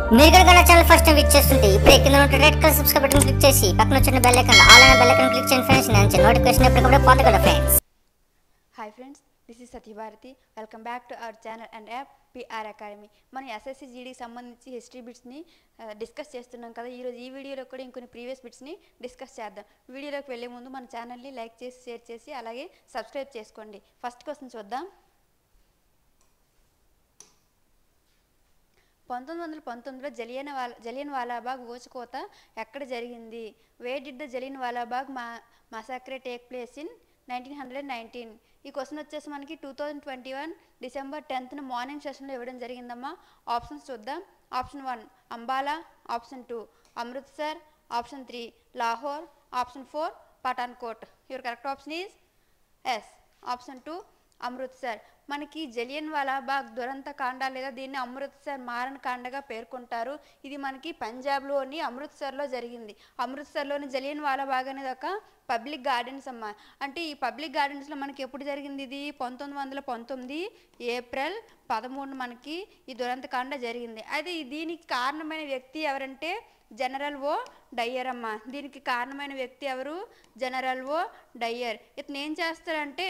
మీరు కనుక నా ఛానల్ ఫస్ట్ టైం విచ్ చేస్తుంటే ఇప్పుడే కింద ఉన్న red colour subscribe button click చేసి పక్కన వచ్చిన బెల్ ఐకాన్ ఆల్ అయిన బెల్ ఐకాన్ క్లిక్ చేయండి ఫ్రెండ్స్ నేను నోటిఫికేషన్ ఎప్పటికప్పుడు పొందగలరు friends hi friends this is Satyabharati welcome back to our channel and app PR academy మనం ఎస్ఎస్సి జీడీకి సంబంధించి హిస్టరీ బిట్స్ని డిస్కస్ చేస్తున్నాం కదా ఈరోజు ఈ వీడియోలో కూడా ఇంకొన్ని ప్రీవియస్ బిట్స్ని డిస్కస్ చేద్దాం వీడియోలోకి వెళ్ళే ముందు మన ఛానల్ని లైక్ చేసి షేర్ చేసి అలాగే సబ్స్క్రైబ్ చేసుకోండి ఫస్ట్ క్వశ్చన్ చూద్దాం పంతొమ్మిది వందల పంతొమ్మిదిలో జలియన్ వాలా జలియన్ వాలాబాగ్ ఊచకోత ఎక్కడ జరిగింది where did the Jallian Walabagh మా massacre take place in nineteen hundred nineteen ఈ క్వశ్చన్ వచ్చేసి మనకి two thousand twenty one December టెన్త్న మార్నింగ్ సెషన్లో ఇవ్వడం జరిగిందమ్మా ఆప్షన్స్ చూద్దాం option one Ambala option two Amritsar option three Lahore option four Pathankot your correct option is yes option two Amritsar మనకి జలియన్ వాలాబాగ్ దురంత కాండ లేదా దీన్ని అమృత్సర్ మారణ కాండగా పేర్కొంటారు ఇది మనకి పంజాబ్లోని అమృత్సర్లో జరిగింది అమృత్సర్లోని జలియన్ వాలాబాగ్ అనేది ఒక పబ్లిక్ గార్డెన్స్ అమ్మ అంటే ఈ పబ్లిక్ గార్డెన్స్లో మనకి ఎప్పుడు జరిగింది ఇది పంతొమ్మిది వందల పంతొమ్మిది ఏప్రిల్ పదమూడు మనకి ఈ దురంత కాండ జరిగింది అయితే ఈ దీనికి కారణమైన వ్యక్తి ఎవరంటే జనరల్ ఓ డయ్యర్ అమ్మ దీనికి కారణమైన వ్యక్తి ఎవరు జనరల్ ఓ డయ్యర్ ఇతను ఏం చేస్తారంటే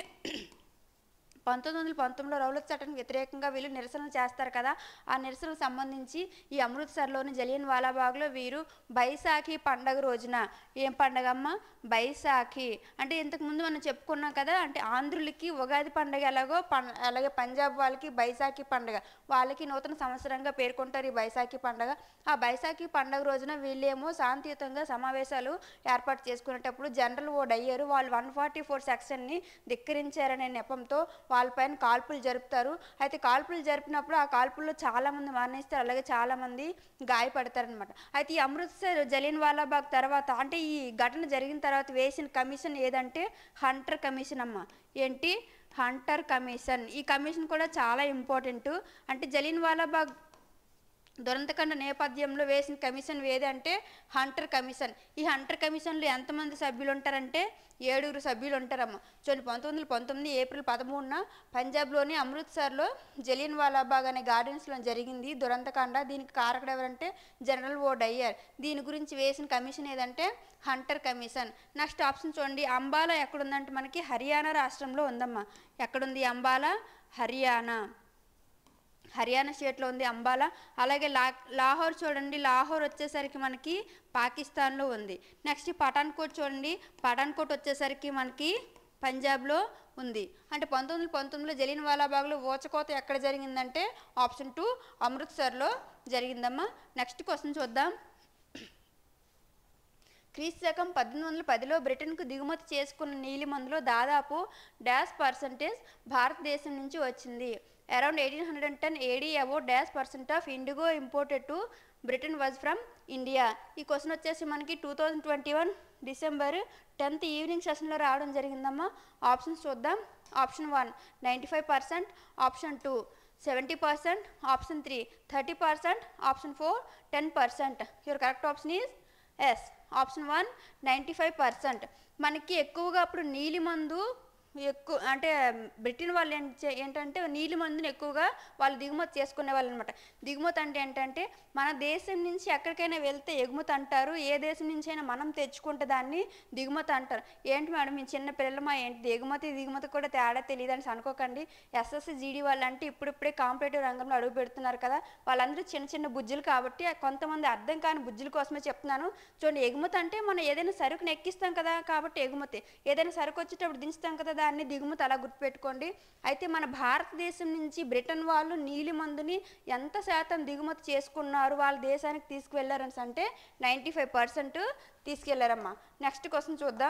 పంతొమ్మిది వందల పంతొమ్మిదిలో రౌలత్ చట్టానికి వ్యతిరేకంగా వీళ్ళు నిరసనలు చేస్తారు కదా ఆ నిరసనకు సంబంధించి ఈ అమృత్సర్లోని జలియన్ వాలాబాగ్లో వీరు బైసాఖి పండగ రోజున ఏం పండగ అమ్మ బైసాఖి అంటే ఇంతకుముందు మనం చెప్పుకున్నాం కదా అంటే ఆంధ్రులకి ఉగాది పండగ ఎలాగో పం అలాగే పంజాబ్ వాళ్ళకి బైసాఖి పండగ వాళ్ళకి నూతన సంవత్సరంగా పేర్కొంటారు ఈ బైసాఖి పండగ ఆ బైసాఖి పండగ రోజున వీళ్ళేమో శాంతియుతంగా సమావేశాలు ఏర్పాటు చేసుకునేటప్పుడు జనరల్ ఓ డయ్యారు వాళ్ళు వన్ ఫార్టీ ఫోర్ సెక్షన్ని ధిక్కరించారనే నెపంతో వాళ్ళపైన కాల్పులు జరుపుతారు అయితే కాల్పులు జరిపినప్పుడు ఆ కాల్పుల్లో చాలామంది మరణిస్తారు అలాగే చాలామంది గాయపడతారనమాట అయితే ఈ అమృత్సర్ జలియన్ వాలాబాగ్ తర్వాత అంటే ఈ ఘటన జరిగిన తర్వాత వేసిన కమిషన్ ఏదంటే హంటర్ కమిషన్ అమ్మ ఏంటి హంటర్ కమిషన్ ఈ కమిషన్ కూడా చాలా ఇంపార్టెంట్ అంటే జలియన్ వాలాబాగ్ దురంతకండ నేపథ్యంలో వేసిన కమిషన్ ఏదంటే హంటర్ కమిషన్ ఈ హంటర్ కమిషన్లో ఎంతమంది సభ్యులు ఉంటారంటే ఏడుగురు సభ్యులు ఉంటారమ్మ చూడండి పంతొమ్మిది వందల పంతొమ్మిది ఏప్రిల్ పదమూడున పంజాబ్లోని అమృత్సర్లో జలియన్ వాలాబాగ్ అనే గార్డెన్స్లో జరిగింది దురంతకాండ దీనికి కారకుడు ఎవరంటే జనరల్ ఓ డయ్యర్ దీని గురించి వేసిన కమిషన్ ఏదంటే హంటర్ కమిషన్ నెక్స్ట్ ఆప్షన్ చూడండి అంబాలా ఎక్కడుందంటే మనకి హర్యానా రాష్ట్రంలో ఉందమ్మా ఎక్కడుంది అంబాలా హర్యానా హర్యానా స్టేట్లో ఉంది అంబాలా అలాగే లా లాహోర్ చూడండి లాహోర్ వచ్చేసరికి మనకి పాకిస్తాన్లో ఉంది నెక్స్ట్ పఠాన్కోట్ చూడండి పఠాన్కోట్ వచ్చేసరికి మనకి పంజాబ్లో ఉంది అంటే పంతొమ్మిది వందల పంతొమ్మిదిలో జలియన్ వాలాబాగ్లో ఓచకోత ఎక్కడ జరిగిందంటే ఆప్షన్ టూ అమృత్సర్లో జరిగిందమ్మా నెక్స్ట్ క్వశ్చన్ చూద్దాం క్రీస్తు శకం పద్దెనిమిది వందల పదిలో బ్రిటన్కు దిగుమతి చేసుకున్న నీలిమందులో దాదాపు డాష్ పర్సంటేజ్ భారతదేశం నుంచి వచ్చింది around eighteen hundred and ten AD about dash percent of indigo imported to Britain was from India ఈ క్వశ్చన్ వచ్చేసి మనకి two thousand twenty one December tenth evening సెషన్లో రావడం జరిగిందమ్మా ఆప్షన్స్ చూద్దాం option one ninety five percent option two seventy percent option three thirty percent option four ten percent your correct option is yes option one ninety five percent మనకి ఎక్కువగా అప్పుడు నీలి మందు ఎక్కువ అంటే బ్రిటన్ వాళ్ళు ఏం చే- ఏంటంటే నీలి మందుని ఎక్కువగా వాళ్ళు దిగుమతి చేసుకునే వాళ్ళు అనమాట దిగుమతి అంటే ఏంటంటే మన దేశం నుంచి ఎక్కడికైనా వెళ్తే ఎగుమతి అంటారు ఏ దేశం నుంచి అయినా మనం తెచ్చుకుంటే దాన్ని దిగుమతి అంటారు ఏంటి మేడం మీ చిన్న పిల్లలమా ఏంటి ఎగుమతి దిగుమతి కూడా తేడా తెలియదు అని అనుకోకండి ఎస్ఎస్సి జీడీ వాళ్ళు అంటే ఇప్పుడిప్పుడే కాంపిటేటివ్ రంగంలో అడుగు పెడుతున్నారు కదా వాళ్ళందరూ చిన్న చిన్న బుజ్జులు కాబట్టి కొంతమంది అర్థం కాని బుజ్జుల కోసమే చెప్తున్నాను చూడండి ఎగుమతి అంటే మనం ఏదైనా సరుకుని ఎక్కిస్తాం కదా కాబట్టి ఎగుమతి ఏదైనా సరుకు వచ్చేటప్పుడు దించుతాం కదా దాన్ని దిగుమతి అలా గుర్తుపెట్టుకోండి అయితే మన భారతదేశం నుంచి బ్రిటన్ వాళ్ళు నీలి మందుని ఎంత శాతం దిగుమతి చేసుకున్నారు వాళ్ళ దేశానికి తీసుకువెళ్ళారని అంటే నైంటీ ఫైవ్ పర్సెంట్ తీసుకెళ్లారమ్మా నెక్స్ట్ క్వశ్చన్ చూద్దాం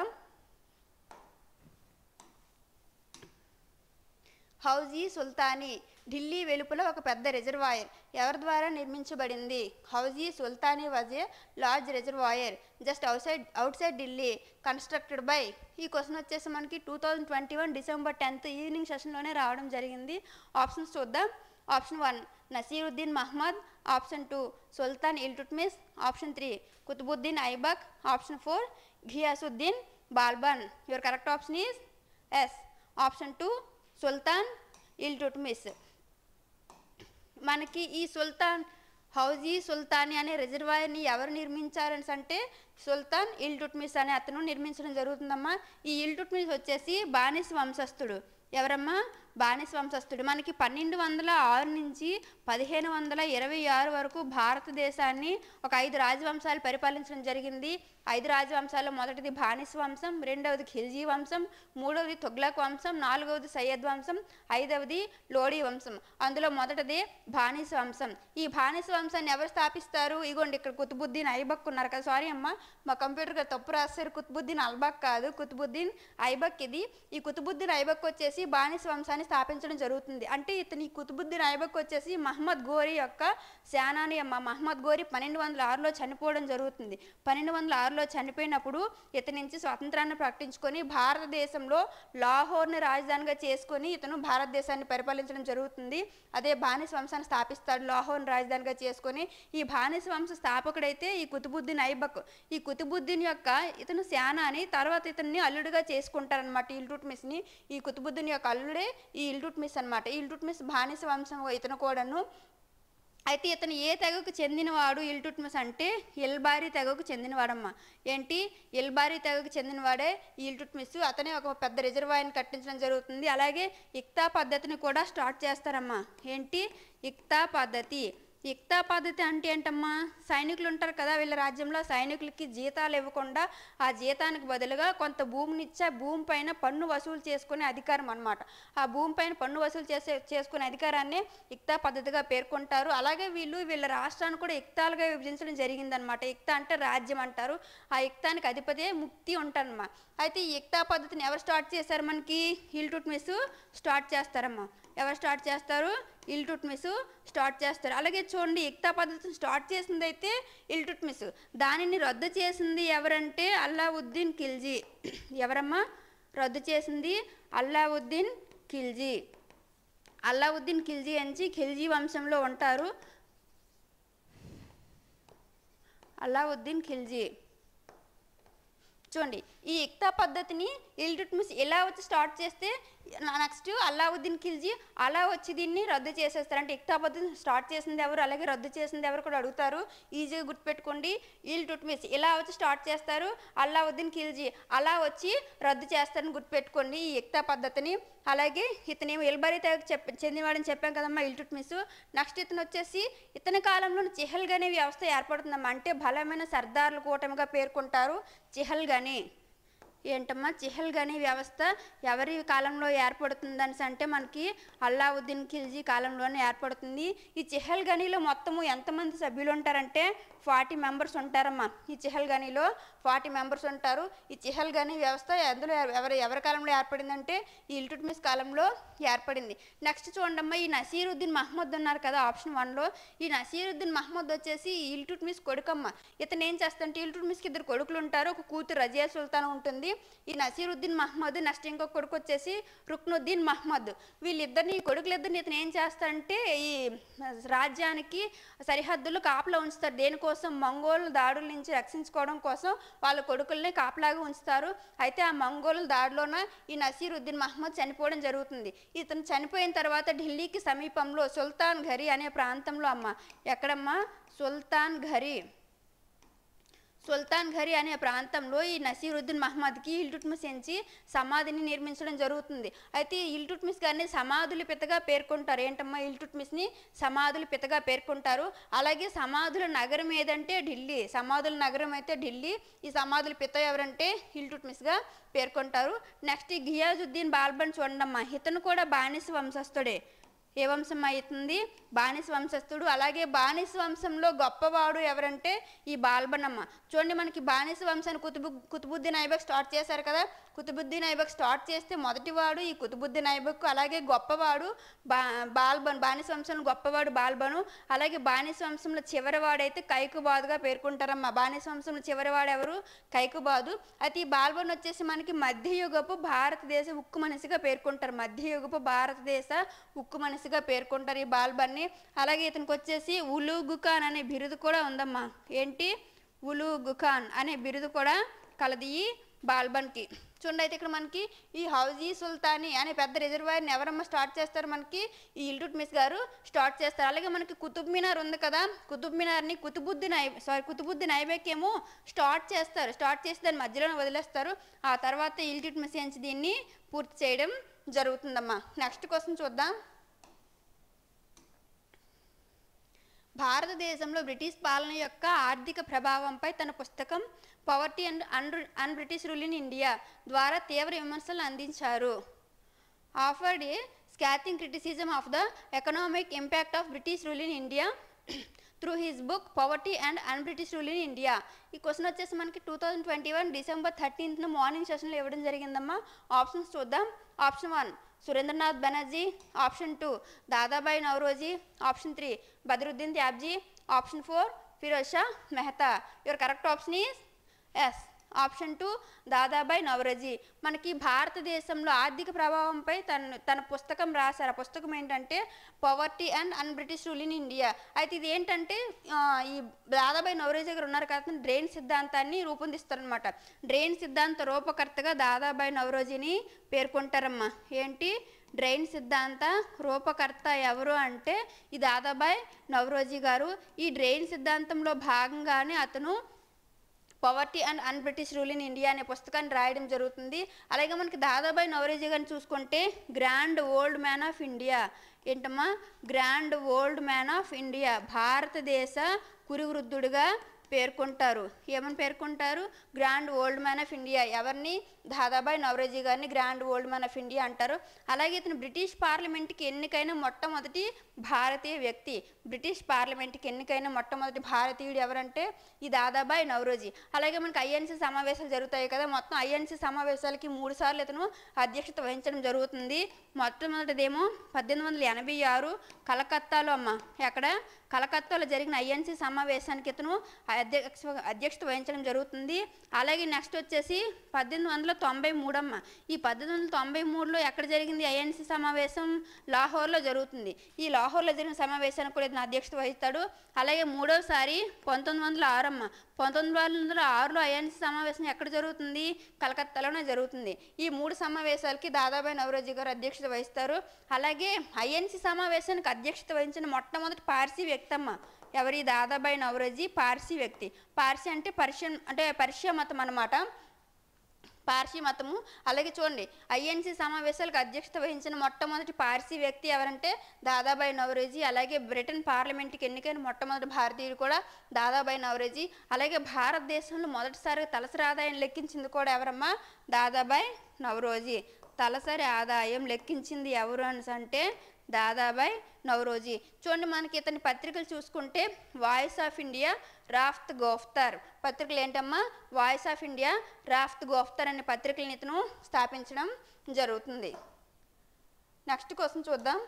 హౌజీ సుల్తానీ ఢిల్లీ వెలుపల ఒక పెద్ద రిజర్వాయర్ ఎవరి ద్వారా నిర్మించబడింది Hauzi Sultani was a large reservoir just outside outside Delhi constructed by ఈ క్వశ్చన్ వచ్చేసి మనకి two thousand twenty one December tenth evening సెషన్లోనే రావడం జరిగింది ఆప్షన్స్ చూద్దాం option one Nasiruddin Mahmud option two Sultan Iltutmish option three Qutbuddin Aibak option four Ghiyasuddin Balban your correct option is yes option two Sultan Iltutmish మనకి ఈ సుల్తాన్ housie సుల్తాని అనే రిజర్వాయర్ని ఎవరు నిర్మించారని అంటే సుల్తాన్ ఇల్టుట్మిస్ అనే అతను నిర్మించడం జరుగుతుందమ్మా ఈ ఇల్టుట్మిస్ వచ్చేసి బానిస వంశస్థుడు ఎవరమ్మా బానిస వంశస్థుడు మనకి పన్నెండు వందల ఆరు నుంచి పదిహేను వందల ఇరవై ఆరు వరకు భారతదేశాన్ని ఒక ఐదు రాజవంశాలు పరిపాలించడం జరిగింది ఐదు రాజవంశాల్లో మొదటిది బానిస వంశం రెండవది ఖిల్జీ వంశం మూడవది తుగ్లక్ వంశం నాలుగవది సయ్యద్ వంశం ఐదవది లోడీ వంశం అందులో మొదటిది బానిస వంశం ఈ బానిస వంశాన్ని ఎవరు స్థాపిస్తారు ఇగోండి ఇక్కడ కుతుబుద్దీన్ ఐబక్ ఉన్నారు కదా సారీ అమ్మ మా కంప్యూటర్ గారు తప్పు రాస్తారు కుతుబుద్దీన్ అల్బక్ కాదు కుతుబుద్దీన్ ఐబక్ ఇది ఈ కుతుబుద్దీన్ ఐబక్ వచ్చేసి బానిస వంశాన్ని స్థాపించడం జరుగుతుంది అంటే ఇతని ఈ కుతుబుద్దీన్ ఐబక్ వచ్చేసి మహమ్మద్ గోరి యొక్క సేనాని అమ్మ మహమ్మద్ గోరి పన్నెండు వందల ఆరులో చనిపోవడం జరుగుతుంది పన్నెండు వందల ఆరులో చనిపోయినప్పుడు ఇతని నుంచి స్వాతంత్రాన్ని ప్రకటించుకొని భారతదేశంలో లాహోర్ని రాజధానిగా చేసుకొని ఇతను భారతదేశాన్ని పరిపాలించడం జరుగుతుంది అదే బానిస వంశాన్ని స్థాపిస్తాడు లాహోర్ని రాజధానిగా చేసుకొని ఈ బానిస వంశ స్థాపకుడైతే ఈ కుతుబుద్దీన్ ఐబక్ ఈ కుతుబుద్దీన్ యొక్క ఇతను సేనాని తర్వాత ఇతన్ని అల్లుడిగా చేసుకుంటారనమాట ఇల్టుట్మిస్ని ఈ కుతుబుద్దీన్ యొక్క అల్లుడే ఈ ఇల్టుట్మిస్ అనమాట ఈ ఇల్టుట్మిస్ బానిస వంశం ఇతను కూడాను అయితే ఇతను ఏ తెగకు చెందినవాడు ఇల్టుట్మిస్ అంటే ఎల్బారీ తెగకు చెందినవాడమ్మ ఏంటి ఎల్బారీ తెగకు చెందినవాడే ఈ ఇల్టుట్మిస్ అతనే ఒక పెద్ద రిజర్వాయర్ని కట్టించడం జరుగుతుంది అలాగే ఇక్తా పద్ధతిని కూడా స్టార్ట్ చేస్తారమ్మా ఏంటి ఇక్తా పద్ధతి ఇక్తా పద్ధతి అంటే ఏంటమ్మా సైనికులు ఉంటారు కదా వీళ్ళ రాజ్యంలో సైనికులకి జీతాలు ఇవ్వకుండా ఆ జీతానికి బదులుగా కొంత భూమిని ఇచ్చి ఆ భూమి పైన పన్ను వసూలు చేసుకునే అధికారం అన్నమాట ఆ భూమి పైన పన్ను వసూలు చేసే చేసుకునే అధికారాన్ని ఇక్తా పద్ధతిగా పేర్కొంటారు అలాగే వీళ్ళు వీళ్ళ రాష్ట్రాన్ని కూడా ఇక్తాలుగా విభజించడం జరిగిందనమాట ఇక్తా అంటే రాజ్యం అంటారు ఆ ఇక్తానికి అధిపతే ముక్తి ఉంటారన్నమా అయితే ఈ ఇక్తా పద్ధతిని ఎవరు స్టార్ట్ చేశారు మనకి ఇల్టుట్మిస్ స్టార్ట్ చేస్తారమ్మా ఎవరు స్టార్ట్ చేస్తారు ఇల్టుట్మిస్ స్టార్ట్ చేస్తారు అలాగే చూడండి ఇక్తా పద్ధతిని స్టార్ట్ చేసింది అయితే ఇల్టుట్మిస్ దానిని రద్దు చేసింది ఎవరంటే అల్లావుద్దీన్ ఖిల్జీ ఎవరమ్మా రద్దు చేసింది అల్లావుద్దీన్ ఖిల్జీ అల్లావుద్దీన్ ఖిల్జీ అని ఖిల్జీ వంశంలో ఉంటారు అల్లావుద్దీన్ ఖిల్జీ చూడండి ఈ ఇక్తా పద్ధతిని ఇల్టుట్మిస్ ఎలా వచ్చి స్టార్ట్ చేస్తే నెక్స్ట్ అల్లావుద్దీన్ ఖిల్జీ అలా వచ్చి దీన్ని రద్దు చేసేస్తారు అంటే ఇక్తా పద్ధతిని స్టార్ట్ చేసింది ఎవరు అలాగే రద్దు చేసింది ఎవరు కూడా అడుగుతారు ఈజీగా గుర్తుపెట్టుకోండి ఇల్టుట్మిస్ ఇలా వచ్చి స్టార్ట్ చేస్తారు అల్లావుద్దీన్ ఖిల్జీ అలా వచ్చి రద్దు చేస్తారని గుర్తుపెట్టుకోండి ఈ ఇక్తా పద్ధతిని అలాగే ఇతనేమో ఎల్బరీ తెగకు చెప్ చెందినవాడని చెప్పాం కదమ్మా ఇల్టుట్మిస్ నెక్స్ట్ ఇతను వచ్చేసి ఇతని కాలంలో చిహల్గనే వ్యవస్థ ఏర్పడుతుందమ్మా అంటే బలమైన సర్దార్ల కూటమిగా పేర్కొంటారు చిహల్గని ఏంటమ్మా చిహల్గని వ్యవస్థ ఎవరి కాలంలో ఏర్పడుతుందని అంటే మనకి అల్లావుద్దీన్ ఖిల్జీ కాలంలోనే ఏర్పడుతుంది ఈ చిహల్గనీలో మొత్తము ఎంతమంది సభ్యులు ఉంటారంటే ఫార్టీ మెంబర్స్ ఉంటారమ్మా ఈ చిహల్గనీలో ఫార్టీ మెంబర్స్ ఉంటారు ఈ చిహల్గనీ వ్యవస్థ అందులో ఎవరి ఎవరి కాలంలో ఏర్పడిందంటే ఈ ఇల్టుట్మిస్ కాలంలో ఏర్పడింది నెక్స్ట్ చూడండమ్మా ఈ నసీరుద్దీన్ మహమ్మద్ ఉన్నారు కదా ఆప్షన్ వన్లో ఈ నసీరుద్దీన్ మహమ్మద్ వచ్చేసి ఈ ఇల్టుట్మిస్ కొడుకమ్మ ఇతను ఏం చేస్తాడంటే ఇల్టుట్మిస్కి ఇద్దరు కొడుకులు ఉంటారు ఒక కూతురు రజియా సుల్తాన్ ఉంటుంది ఈ నసీరుద్దీన్ మహమ్మద్ నెక్స్ట్ ఇంకొక కొడుకు వచ్చేసి రుక్నుద్దీన్ మహమ్మద్ వీళ్ళిద్దరిని ఈ కొడుకులిద్దరిని ఇతను ఏం చేస్తాడంటే ఈ రాజ్యానికి సరిహద్దులు కాపలా ఉంచుతారు దేనికోసం మంగోల్ దాడుల నుంచి రక్షించుకోవడం కోసం వాళ్ళ కొడుకుల్ని కాపలాగా ఉంచుతారు అయితే ఆ మంగోల్ దాడిలోన ఈ నసీరుద్దీన్ మహమ్మద్ చనిపోవడం జరుగుతుంది ఇతను చనిపోయిన తర్వాత ఢిల్లీకి సమీపంలో సుల్తాన్ ఘరి అనే ప్రాంతంలో అమ్మ ఎక్కడమ్మా సుల్తాన్ ఘరి సుల్తాన్ ఘరి అనే ప్రాంతంలో ఈ నసీరుద్దీన్ మహమ్మద్కి ఇల్టుట్మిస్ ఎంచి సమాధిని నిర్మించడం జరుగుతుంది అయితే ఈ ఇల్టుట్మిస్ గారిని సమాధుల పితగా పేర్కొంటారు ఏంటమ్మా ఇల్టుట్మిస్ని సమాధుల పితగా పేర్కొంటారు అలాగే సమాధుల నగరం ఏదంటే ఢిల్లీ సమాధుల నగరం అయితే ఢిల్లీ ఈ సమాధుల పిత ఎవరంటే ఇల్టుట్మిస్గా పేర్కొంటారు నెక్స్ట్ ఈ ఘియాజుద్దీన్ బాల్బన్ చూడండమ్మా ఇతను కూడా బానిస వంశస్థుడే ఏ వంశం అవుతుంది బానిస వంశస్థుడు అలాగే బానిస వంశంలో గొప్పవాడు ఎవరంటే ఈ బాల్బనమ్మ చూడండి మనకి బానిస వంశాన్ని కుతుబు కుతుబుద్దీన్ ఐబక్ స్టార్ట్ చేశారు కదా కుతుబుద్దీన్ ఐబక్ స్టార్ట్ చేస్తే మొదటివాడు ఈ కుతుబుద్దీన్ ఐబక్ అలాగే గొప్పవాడు బా బాల్బన్ బానిస వంశంలో గొప్పవాడు బాల్బను అలాగే బానిస వంశంలో చివరివాడైతే కైకుబాదుగా పేర్కొంటారమ్మా బానిస వంశంలో చివరివాడు ఎవరు కైకుబాదు అయితే ఈ బాల్బన్ వచ్చేసి మనకి మధ్యయుగపు భారతదేశ ఉక్కు మనిషిగా పేర్కొంటారు మధ్యయుగపు భారతదేశ ఉక్కు మనిషిగా పేర్కొంటారు ఈ బాల్బన్ని అలాగే ఇతనికి వచ్చేసి ఉలు గుఖాన్ అనే బిరుదు కూడా ఉందమ్మా ఏంటి ఉలు గుఖాన్ అనే బిరుదు కూడా కలది ఈ బాల్బన్కి చూడండి అయితే ఇక్కడ మనకి ఈ హౌజీ సుల్తానీ అనే పెద్ద రిజర్వాయర్ని ఎవరమ్మా స్టార్ట్ చేస్తారు మనకి ఈ ఇల్టుట్ మిస్ గారు స్టార్ట్ చేస్తారు అలాగే మనకి కుతుబ్ మినార్ ఉంది కదా కుతుబ్ మినార్ని కుతుబుద్దీన్ ఐ సారీ కుతుబుద్దీన్ ఐబెక్ ఏమో స్టార్ట్ చేస్తారు స్టార్ట్ చేసి దాన్ని మధ్యలోనే వదిలేస్తారు ఆ తర్వాత ఇల్టుట్ మిస్ ఎంచి దీన్ని పూర్తి చేయడం జరుగుతుందమ్మా నెక్స్ట్ క్వశ్చన్ చూద్దాం భారతదేశంలో బ్రిటిష్ పాలన యొక్క ఆర్థిక ప్రభావంపై తన పుస్తకం poverty and un un British rule in India ద్వారా తీవ్ర విమర్శలు అందించారు offered a scathing criticism of the economic impact of British rule in India through his book poverty and un British rule in India ఈ question వచ్చేసి మనకి two thousand twenty one December థర్టీన్త్న morning సెషన్లో ఇవ్వడం జరిగిందమ్మా ఆప్షన్స్ చూద్దాం option one Surendranath Banerjee option two Dadabhai Naoroji option three Badruddin Tyabji option four Firoz Shah Mehta your correct option is yes option two Dadabhai Naoroji మనకి భారతదేశంలో ఆర్థిక ప్రభావంపై తన తన పుస్తకం రాశారు ఆ పుస్తకం ఏంటంటే poverty and un British rule in India అయితే ఇది ఏంటంటే ఆ, ఈ దాదాబాయి నవరోజీ గారు ఉన్నారు కదా డ్రైన్ సిద్ధాంతాన్ని రూపొందిస్తారనమాట డ్రైన్ సిద్ధాంత రూపకర్తగా దాదాబాయి నవరోజీని పేర్కొంటారమ్మా ఏంటి డ్రైన్ సిద్ధాంత రూపకర్త ఎవరు అంటే ఈ దాదాబాయ్ నవరోజీ గారు ఈ డ్రైన్ సిద్ధాంతంలో భాగంగానే అతను poverty and un British rule in India అనే పుస్తకాన్ని రాయడం జరుగుతుంది అలాగే మనకి దాదాబాయి నవరేజీ గారిని చూసుకుంటే grand old man of India ఏంటమ్మా grand old man of India భారతదేశ కురివృద్ధుడుగా పేర్కొంటారు ఏమని పేర్కొంటారు grand old man of India ఎవరిని దాదాబాయి నవరోజీ గారిని grand old man of India అంటారు అలాగే ఇతను బ్రిటిష్ పార్లమెంట్కి ఎన్నికైన మొట్టమొదటి భారతీయ వ్యక్తి బ్రిటిష్ పార్లమెంట్కి ఎన్నికైన మొట్టమొదటి భారతీయుడు ఎవరంటే ఈ దాదాబాయి నవరోజీ అలాగే మనకి ఐఎన్సీ సమావేశాలు జరుగుతాయి కదా మొత్తం ఐఎన్సీ సమావేశాలకి మూడు సార్లు ఇతను అధ్యక్షత వహించడం జరుగుతుంది మొట్టమొదటిదేమో పద్దెనిమిది వందల ఎనభై ఆరు కలకత్తాలో అమ్మ ఎక్కడ కలకత్తాలో జరిగిన ఐఎన్సీ సమావేశానికి ఇతను అధ్యక్ష అధ్యక్షత వహించడం జరుగుతుంది అలాగే నెక్స్ట్ వచ్చేసి పద్దెనిమిది వందల తొంభై మూడమ్మ ఈ పద్దెనిమిది వందల తొంభై మూడులో ఎక్కడ జరిగింది ఐఎన్సీ సమావేశం లాహోర్లో జరుగుతుంది ఈ లాహోర్లో జరిగిన సమావేశానికి కూడా ఇతను అధ్యక్షత వహిస్తాడు అలాగే మూడోసారి పంతొమ్మిది వందల ఆరమ్మ పంతొమ్మిది వందల ఆరులో ఐఎన్సీ సమావేశం ఎక్కడ జరుగుతుంది కలకత్తాలోనే జరుగుతుంది ఈ మూడు సమావేశాలకి దాదాబాయి నవరోజీ గారు అధ్యక్షత వహిస్తారు అలాగే ఐఎన్సీ సమావేశానికి అధ్యక్షత వహించిన మొట్టమొదటి పార్సీ వ్యక్తమ్మ ఎవరి దాదాబాయి నవరోజీ పార్సీ వ్యక్తి పార్సీ అంటే పర్షియన్ అంటే పర్షియా మతం అన్నమాట పార్సీ మతము అలాగే చూడండి ఐఎన్సీ సమావేశాలకు అధ్యక్షత వహించిన మొట్టమొదటి పార్సీ వ్యక్తి ఎవరంటే దాదాబాయి నవరోజీ అలాగే బ్రిటన్ పార్లమెంట్కి ఎన్నికైన మొట్టమొదటి భారతీయుడు కూడా దాదాబాయి నవరోజీ అలాగే భారతదేశంలో మొదటిసారిగా తలసరి ఆదాయం లెక్కించింది కూడా ఎవరమ్మా దాదాబాయి నవరోజీ తలసరి ఆదాయం లెక్కించింది ఎవరు అని అంటే దాదాబాయ్ నవరోజీ చూడండి మనకి ఇతని పత్రికలు చూసుకుంటే voice of India Rast Goftar పత్రికలు ఏంటమ్మా voice of India Rast Goftar అనే పత్రికలను ఇతను స్థాపించడం జరుగుతుంది నెక్స్ట్ క్వశ్చన్ చూద్దాం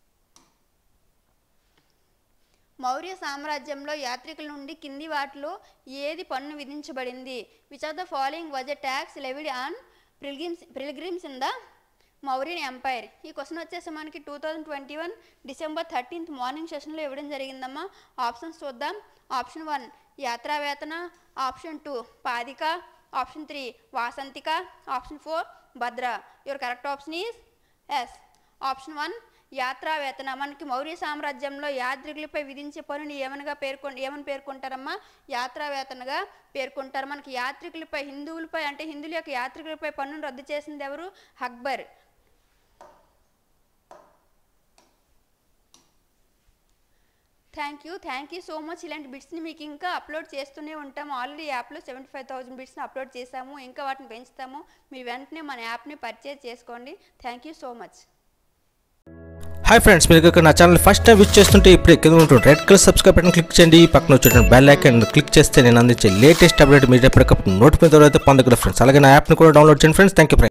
మౌర్య సామ్రాజ్యంలో యాత్రికుల నుండి కింది వాటిలో ఏది పన్ను విధించబడింది which of the following was a tax levied on pilgrims pilgrims in the Mauryan empire ఈ క్వశ్చన్ వచ్చేసి మనకి two thousand twenty one December thirteenth morning సెషన్లో ఇవ్వడం జరిగిందమ్మా ఆప్షన్స్ చూద్దాం option one Yatravetana option two Padika option three Vasantika option four Bhadra your correct option is yes option one Yatra Vetana మనకి మౌర్య సామ్రాజ్యంలో యాత్రికులపై విధించే పనుని ఏమనగా పేర్కొ ఏమని పేర్కొంటారమ్మా యాత్రా వేతనగా పేర్కొంటారు మనకి యాత్రికులపై హిందువులపై అంటే హిందువుల యొక్క యాత్రికులపై పన్నును రద్దు చేసింది ఎవరు Akbar thank you thank you so much ఇలాంటి బిట్స్ని మీకు ఇంకా అప్లోడ్ చేస్తూనే ఉంటాము ఆల్రెడీ యాప్లో సెవెంటీ ఫైవ్ థౌసండ్ బిట్స్ని అప్లోడ్ చేశాము ఇంకా వాటిని పెంచుతాము మీరు వెంటనే మన యాప్ని పర్చేజ్ చేసుకోండి thank you so much hi friends మీరు ఇక్కడ నా ఛానల్ ఫస్ట్ టైం విచ్ చేస్తుంటే ఇప్పుడు కింద ఉంటుంది red colour subscribe button click చేయండి పక్కన వచ్చేటువంటి బెల్ ఐకాన్ క్లిక్ చేస్తే నేను అందించే లేటెస్ట్ అప్డేట్ మీరు ఎప్పటికప్పుడు నోటిఫికేషన్ అయితే పొందగలరు ఫ్రెండ్స్ అలాగే నా యాప్ని కూడా డౌన్లోడ్ చేయండి ఫ్రెండ్స్ థ్యాంక్ యూ